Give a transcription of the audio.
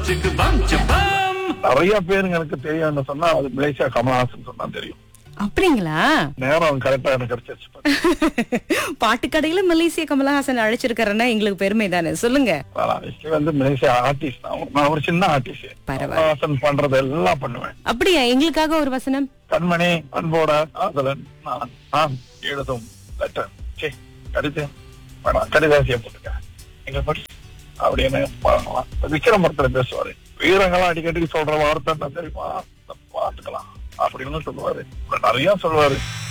சிக்கு பம் சப்பம் நிறைய பேருங்க எனக்கு தெரியும்னு சொன்னா அது மலேசியா கமலஹாசன் சொன்னா தெரியும் அப்படிங்களா நேரம் கரெக்டா எனக்கு கிடைச்சிருச்சு பாருங்க. பாட்டுக்கடையில மலேசிய கமலஹாசன் அழைச்சிருக்காருன்னா எங்களுக்கு பெருமை தானே சொல்லுங்க நான் actually வந்து மலேசியா ஆர்டிஸ்ட் தான் நான் ஒரு சின்ன ஆர்டிஸ்ட் பரவாயில்ல. கமலஹாசன் பண்றது எல்லாம் பண்ணுவேன் அப்படியா எங்களுக்காக ஒரு வசனம் கண்மணி அன்போட ஆதலன் நான் நான் எழுதும் லெட்டர் சே கடிதம் வேணாம் கடிதாசியை போட்டுக்க எங்க படி அப்படின்னு பாடலாம் விக்ரமரத்துல பேசுவாரு வீரங்களாம் அடிக்கடி சொல்ற வார்த்தை என்ன தெரியுமா இந்த பாத்துக்கலாம் அப்படின்னு சொல்லுவாரு அப்புறம் நிறைய சொல்லுவாரு